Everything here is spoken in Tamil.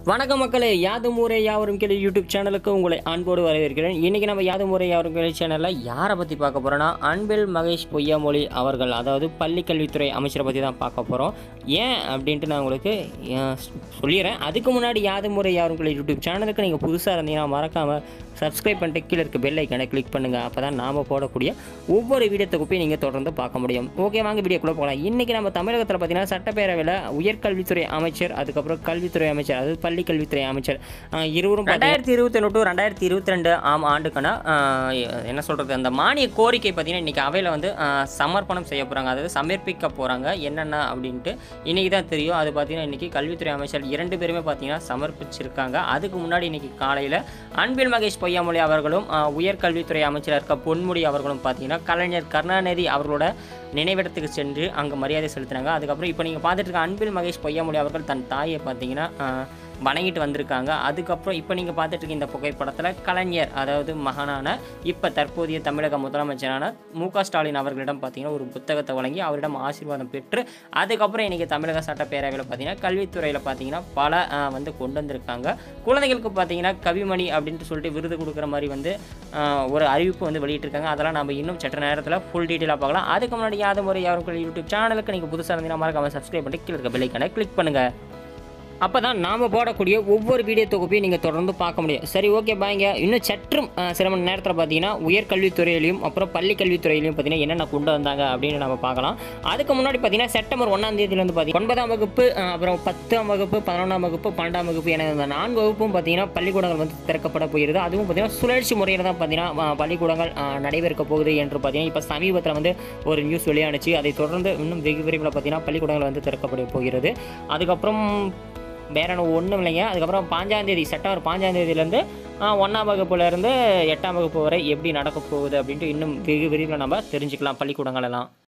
வணக்கம் மக்களே யாதும் ஊரே யாவரும் கேள்வி யூடியூப் சேனலுக்கு உங்களை அன்போடு வரவேற்கிறேன் இன்றைக்கி நம்ம யாதும் ஊரே யாவரும் கேள்வி சேனலில் யாரை பற்றி பார்க்க போகிறோன்னா அன்பில் மகேஷ் பொய்யாமொழி அவர்கள் அதாவது பள்ளி கல்வித்துறை அமைச்சரை பற்றி தான் பார்க்க போகிறோம் ஏன் அப்படின்ட்டு நான் உங்களுக்கு அஹ், சொல்லிடுறேன் அதுக்கு முன்னாடி யாதும் ஊரே யாவரும் கேள்வி யூடியூப் சேனலுக்கு நீங்கள் புதுசாக இருந்தீங்கன்னா மறக்காமல் சப்ஸ்கிரைப் பண்ணிட்டு கீழே இருக்க பெல் ஐக்கனை கிளிக் பண்ணுங்கள் அப்போ தான் நாம் போடக்கூடிய ஒவ்வொரு வீடியோ தொகுப்பையும் நீங்கள் தொடர்ந்து பார்க்க முடியும் ஓகே வாங்க வீடியோக்குள்ளே போகலாம் இன்றைக்கி நம்ம தமிழகத்தில் பார்த்தீங்கன்னா சட்டப்பேரவையில் உயர்கல்வித்துறை அமைச்சர் அதுக்கப்புறம் கல்வித்துறை அமைச்சர் அதாவது பள்ளி கல்வித்துறை அமைச்சர் ஆஹ் இருவரும் ரெண்டாயிரத்தி இருபத்தி ஒன்று டு ரெண்டாயிரத்தி இருபத்தி ரெண்டு ஆம் ஆண்டுக்கான ஆஹ் என்ன சொல்கிறது அந்த மானிய கோரிக்கை பார்த்தீங்கன்னா இன்றைக்கி அவையில் வந்து ஆஹ் சமர்ப்பணம் செய்ய போகிறாங்க அதாவது சமர்ப்பிக்க போகிறாங்க என்னென்ன அப்படின்ட்டு இன்றைக்கி தான் தெரியும் அது பார்த்தீங்கன்னா இன்றைக்கி கல்வித்துறை அமைச்சர் இரண்டு பேருமே பார்த்தீங்கன்னா சமர்ப்பிச்சிருக்காங்க அதுக்கு முன்னாடி இன்றைக்கி காலையில் அன்பில் மகேஷ் பொய்யாமொழி அவர்களும் ஆஹ் உயர்கல்வித்துறை அமைச்சராக இருக்க பொன்முடி அவர்களும் பார்த்தீங்கன்னா கலைஞர் கருணாநிதி அவர்களோட நினைவிடத்துக்கு சென்று அங்கே மரியாதை செலுத்தினாங்க அதுக்கப்புறம் இப்போ நீங்கள் பார்த்துட்டு இருக்க அன்பில் மகேஷ் பொய்யாமொழி அவர்கள் தன் தாயை பார்த்தீங்கன்னா ஆஹ், வணங்கிட்டு வந்திருக்காங்க அதுக்கப்புறம் இப்போ நீங்கள் பார்த்துட்டு இருக்க இந்த புகைப்படத்தில் கலைஞர் அதாவது மகனான இப்போ தற்போதைய தமிழக முதலமைச்சரான மு க ஸ்டாலின் அவர்களிடம் பார்த்தீங்கன்னா ஒரு புத்தகத்தை வழங்கி அவரிடம் ஆசீர்வாதம் பெற்று அதுக்கப்புறம் இன்றைக்கி தமிழக சட்டப்பேரவையில் பார்த்தீங்கன்னா கல்வித்துறையில் பார்த்தீங்கன்னா பல ஆஹ், வந்து கொண்டு வந்திருக்காங்க குழந்தைகளுக்கு பார்த்தீங்கன்னா கவிமணி அப்படின்ட்டு சொல்லிட்டு விருது கொடுக்குற மாதிரி வந்து ஆஹ், ஒரு அறிவிப்பு வந்து வெளியிட்டிருக்காங்க அதெல்லாம் நம்ம இன்னும் சற்ற நேரத்தில் ஃபுல் டீட்டெயிலாக பார்க்கலாம் அதுக்கு முன்னாடி யாவது முறை யாரும் யூடியூப் சேனலுக்கு நீங்கள் புதுசாக இருந்தீங்கன்னா மறக்காம சப்ஸ்கிரைப் பண்ணிட்டு கீழே இருக்க பெல்லைக்கான கிளிக் பண்ணுங்கள் அப்போ தான் நாம் போடக்கூடிய ஒவ்வொரு வீடியோ தொகுப்பையும் நீங்கள் தொடர்ந்து பார்க்க முடியும் சரி ஓகே பாய்ங்க இன்னும் சற்றும் அஹ், சில மணி நேரத்தில் பார்த்தீங்கன்னா உயர்கல்வித்துறையிலையும் அப்புறம் பள்ளி கல்வித்துறையிலையும் பார்த்தீங்கன்னா என்னென்ன கொண்டு வந்தாங்க அப்படின்னு நம்ம பார்க்கலாம் அதுக்கு முன்னாடி பார்த்தீங்கன்னா செப்டம்பர் ஒன்றாம் தேதியிலேருந்து பார்த்தீங்கன்னா ஒன்பதாம் வகுப்பு அஹ், அப்புறம் பத்தாம் வகுப்பு பதினொன்றாம் வகுப்பு பன்னெண்டாம் வகுப்பு என இந்த நான்கு வகுப்பும் பார்த்தீங்கன்னா பள்ளிக்கூடங்கள் வந்து திறக்கப்பட போகிறது அதுவும் பார்த்தீங்கன்னா சுழற்சி முறையில் தான் பார்த்தீங்கன்னா அஹ், பள்ளிக்கூடங்கள் அஹ், நடைபெறக்க போகுது என்று பார்த்தீங்கன்னா இப்போ சமீபத்தில் வந்து ஒரு நியூஸ் வெளியானுச்சு அதை தொடர்ந்து இன்னும் வெகு விரைவில் பார்த்தீங்கன்னா பள்ளிக்கூடங்கள் வந்து திறக்கப்பட போகிறது அதுக்கப்புறம் வேற ஒன்றும் இல்லைங்க அதுக்கப்புறம் பாஞ்சாந்தேதி செப்டம்பர் பாஞ்சாந்தேதியிலேருந்து ஒன்றாம் வகுப்புலேருந்து எட்டாம் வகுப்பு வரை எப்படி நடக்க போகுது அப்படின்ட்டு இன்னும் வெகு விரைவில் நம்ம தெரிஞ்சுக்கலாம் பள்ளிக்கூடங்கள் எல்லாம்